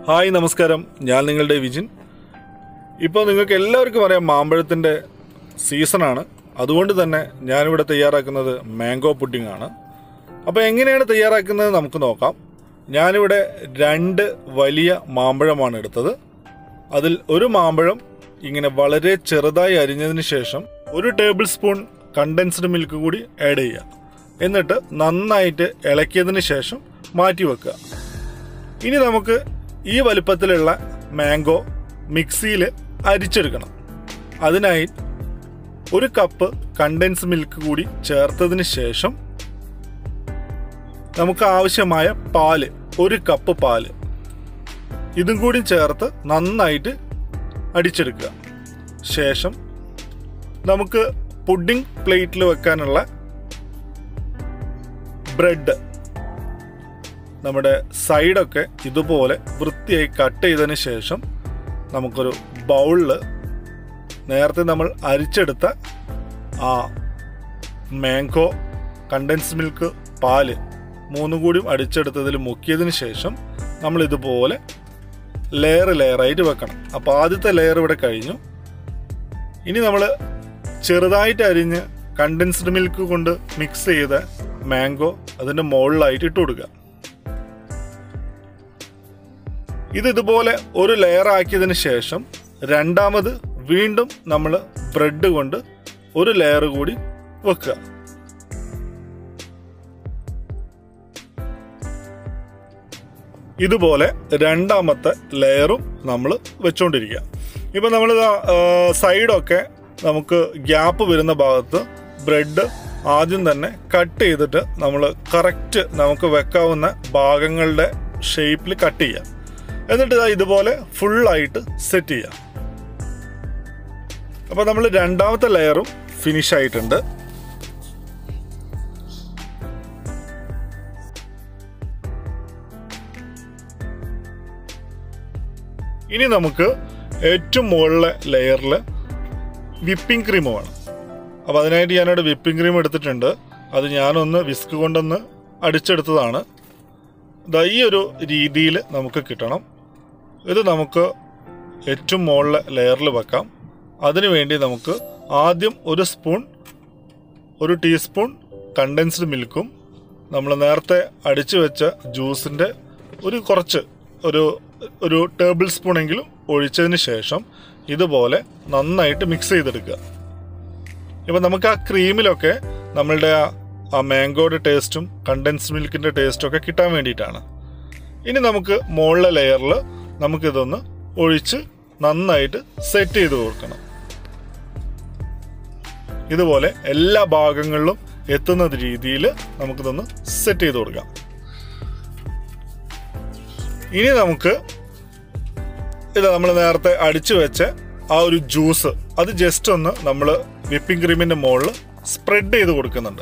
hi നമസ്കാരം ഞാൻ നിങ്ങളുടെ വിജിൻ ഇപ്പോൾ നിങ്ങൾക്ക് എല്ലാവർക്കും അറിയാം മാമ്പഴത്തിൻ്റെ സീസണാണ് അതുകൊണ്ട് തന്നെ ഞാനിവിടെ തയ്യാറാക്കുന്നത് മാംഗോ പുഡിംഗ് ആണ് അപ്പോൾ എങ്ങനെയാണ് തയ്യാറാക്കുന്നത് നമുക്ക് നോക്കാം ഞാനിവിടെ രണ്ട് വലിയ മാമ്പഴമാണ് എടുത്തത് അതിൽ ഒരു മാമ്പഴം ഇങ്ങനെ വളരെ ചെറുതായി അരിഞ്ഞതിന് ശേഷം ഒരു ടേബിൾ സ്പൂൺ കണ്ടൻസ്ഡ് മിൽക്ക് കൂടി ആഡ് ചെയ്യുക എന്നിട്ട് നന്നായിട്ട് ഇളക്കിയതിന് ശേഷം മാറ്റി വെക്കുക ഇനി നമുക്ക് ഈ വലുപ്പത്തിലുള്ള മാംഗോ മിക്സിയിൽ അരിച്ചെടുക്കണം അതിനായി ഒരു കപ്പ് കണ്ടൻസ് മിൽക്ക് കൂടി ചേർത്തതിന് ശേഷം നമുക്ക് ആവശ്യമായ പാല് ഒരു കപ്പ് പാല് ഇതും കൂടി ചേർത്ത് നന്നായിട്ട് അടിച്ചെടുക്കുക ശേഷം നമുക്ക് പുഡിംഗ് പ്ലേറ്റിൽ വെക്കാനുള്ള ബ്രെഡ് നമ്മുടെ സൈഡൊക്കെ ഇതുപോലെ വൃത്തിയായി കട്ട് ചെയ്തതിന് ശേഷം നമുക്കൊരു ബൗളിൽ നേരത്തെ നമ്മൾ അരിച്ചെടുത്ത ആ മാംഗോ കണ്ടൻസ് മിൽക്ക് പാല് മൂന്നും കൂടിയും അടിച്ചെടുത്തതിൽ മുക്കിയതിന് ശേഷം നമ്മൾ ഇതുപോലെ ലെയർ ലെയറായിട്ട് വെക്കണം അപ്പോൾ ആദ്യത്തെ ലെയർ ഇവിടെ കഴിഞ്ഞു ഇനി നമ്മൾ ചെറുതായിട്ട് അരിഞ്ഞ് കണ്ടൻസ്ഡ് മിൽക്ക് കൊണ്ട് മിക്സ് ചെയ്ത മാംഗോ അതിൻ്റെ മുകളിലായിട്ട് ഇട്ട് കൊടുക്കുക ഇത് ഇതുപോലെ ഒരു ലെയർ ആക്കിയതിന് ശേഷം രണ്ടാമത് വീണ്ടും നമ്മൾ ബ്രെഡ് കൊണ്ട് ഒരു ലെയർ കൂടി വെക്കുക ഇതുപോലെ രണ്ടാമത്തെ ലെയറും നമ്മൾ വെച്ചുകൊണ്ടിരിക്കുക ഇപ്പം നമ്മൾ സൈഡൊക്കെ നമുക്ക് ഗ്യാപ്പ് വരുന്ന ഭാഗത്ത് ബ്രെഡ് ആദ്യം തന്നെ കട്ട് ചെയ്തിട്ട് നമ്മൾ കറക്റ്റ് നമുക്ക് വെക്കാവുന്ന ഭാഗങ്ങളുടെ ഷേപ്പിൽ കട്ട് ചെയ്യാം എന്നിട്ട് ഇതാ ഇതുപോലെ ഫുള്ളായിട്ട് സെറ്റ് ചെയ്യാം അപ്പോൾ നമ്മൾ രണ്ടാമത്തെ ലെയറും ഫിനിഷ് ആയിട്ടുണ്ട് ഇനി നമുക്ക് ഏറ്റവും മുകളിലെ ലെയറിൽ വിപ്പിംഗ് ക്രീം വേണം അപ്പോൾ അതിനായിട്ട് ഞാനിവിടെ വിപ്പിംഗ് ക്രീം എടുത്തിട്ടുണ്ട് അത് ഞാനൊന്ന് വിസ്ക് കൊണ്ടൊന്ന് അടിച്ചെടുത്തതാണ് ദാ ഈ ഒരു രീതിയിൽ നമുക്ക് കിട്ടണം ഇത് നമുക്ക് ഏറ്റവും മുകളിലെ ലെയറിൽ വെക്കാം അതിനു വേണ്ടി നമുക്ക് ആദ്യം ഒരു സ്പൂൺ ഒരു ടീസ്പൂൺ കണ്ടൻസ്ഡ് മിൽക്കും നമ്മൾ നേരത്തെ അടിച്ചു വെച്ച ജ്യൂസിൻ്റെ ഒരു കുറച്ച് ഒരു ഒരു ടേബിൾ സ്പൂണെങ്കിലും ഒഴിച്ചതിന് ശേഷം ഇതുപോലെ നന്നായിട്ട് മിക്സ് ചെയ്തെടുക്കുക ഇപ്പം നമുക്ക് ആ ക്രീമിലൊക്കെ നമ്മളുടെ ആ ആ മാംഗോയുടെ ടേസ്റ്റും കണ്ടൻസ് മിൽക്കിൻ്റെ ടേസ്റ്റും ഒക്കെ കിട്ടാൻ വേണ്ടിയിട്ടാണ് ഇനി നമുക്ക് മുകളിലെ ലെയറിൽ നമുക്കിതൊന്ന് ഒഴിച്ച് നന്നായിട്ട് സെറ്റ് ചെയ്ത് കൊടുക്കണം ഇതുപോലെ എല്ലാ ഭാഗങ്ങളിലും എത്തുന്ന രീതിയിൽ നമുക്കിതൊന്ന് സെറ്റ് ചെയ്ത് കൊടുക്കാം ഇനി നമുക്ക് ഇത് നമ്മൾ നേരത്തെ അടിച്ചു വെച്ച ആ ഒരു ജ്യൂസ് അത് ജസ്റ്റ് ഒന്ന് നമ്മൾ വിപ്പിംഗ് ക്രീമിന്റെ മുകളിൽ സ്പ്രെഡ് ചെയ്ത് കൊടുക്കുന്നുണ്ട്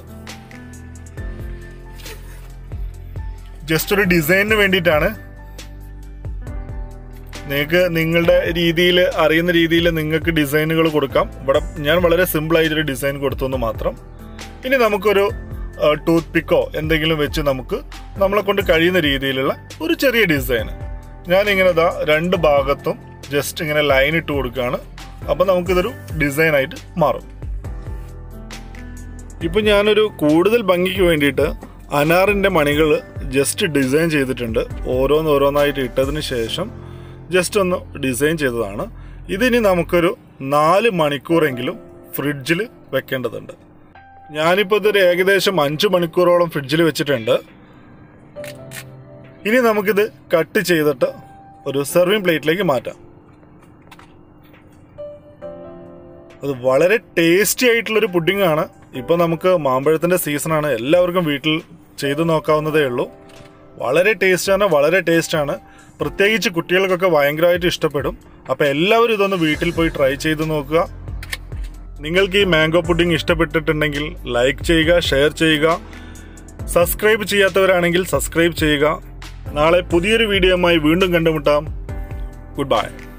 ജസ്റ്റ് ഒരു ഡിസൈനിന് വേണ്ടിയിട്ടാണ് നിങ്ങൾക്ക് നിങ്ങളുടെ രീതിയിൽ അറിയുന്ന രീതിയിൽ നിങ്ങൾക്ക് ഡിസൈനുകൾ കൊടുക്കാം ഇവിടെ ഞാൻ വളരെ സിമ്പിൾ ആയിട്ടൊരു ഡിസൈൻ കൊടുത്തു എന്ന് മാത്രം ഇനി നമുക്കൊരു ടൂത്ത് പിക്കോ എന്തെങ്കിലും വെച്ച് നമുക്ക് നമ്മളെ കൊണ്ട് കഴിയുന്ന രീതിയിലുള്ള ഒരു ചെറിയ ഡിസൈൻ ഞാൻ ഇങ്ങനെ ഇതാ രണ്ട് ഭാഗത്തും ജസ്റ്റ് ഇങ്ങനെ ലൈൻ ഇട്ട് കൊടുക്കുകയാണ് അപ്പം നമുക്കിതൊരു ഡിസൈൻ ആയിട്ട് മാറും ഇപ്പം ഞാനൊരു കൂടുതൽ ഭംഗിക്ക് വേണ്ടിയിട്ട് അനാറിൻ്റെ മണികൾ ജസ്റ്റ് ഡിസൈൻ ചെയ്തിട്ടുണ്ട് ഓരോന്ന് ഓരോന്നായിട്ട് ഇട്ടതിന് ശേഷം ജസ്റ്റ് ഒന്ന് ഡിസൈൻ ചെയ്തതാണ് ഇതിനി നമുക്കൊരു നാല് മണിക്കൂറെങ്കിലും ഫ്രിഡ്ജിൽ വെക്കേണ്ടതുണ്ട് ഞാനിപ്പോൾ ഇതൊരു ഏകദേശം അഞ്ച് മണിക്കൂറോളം ഫ്രിഡ്ജിൽ വെച്ചിട്ടുണ്ട് ഇനി നമുക്കിത് കട്ട് ചെയ്തിട്ട് ഒരു സെർവിങ് പ്ലേറ്റിലേക്ക് മാറ്റാം അത് വളരെ ടേസ്റ്റി ആയിട്ടുള്ളൊരു പുഡിംഗ് ആണ് ഇപ്പോൾ നമുക്ക് മാമ്പഴത്തിൻ്റെ സീസണാണ് എല്ലാവർക്കും വീട്ടിൽ ചെയ്തു നോക്കാവുന്നതേ ഉള്ളൂ വളരെ ടേസ്റ്റാണ് വളരെ ടേസ്റ്റാണ് പ്രത്യേകിച്ച് കുട്ടികൾക്കൊക്കെ ഭയങ്കരമായിട്ട് ഇഷ്ടപ്പെടും അപ്പോൾ എല്ലാവരും ഇതൊന്ന് വീട്ടിൽ പോയി ട്രൈ ചെയ്ത് നോക്കുക നിങ്ങൾക്ക് ഈ മാംഗോ പുഡിംഗ് ഇഷ്ടപ്പെട്ടിട്ടുണ്ടെങ്കിൽ ലൈക്ക് ചെയ്യുക ഷെയർ ചെയ്യുക സബ്സ്ക്രൈബ് ചെയ്യാത്തവരാണെങ്കിൽ സബ്സ്ക്രൈബ് ചെയ്യുക നാളെ പുതിയൊരു വീഡിയോയുമായി വീണ്ടും കണ്ടുമുട്ടാം ഗുഡ് ബൈ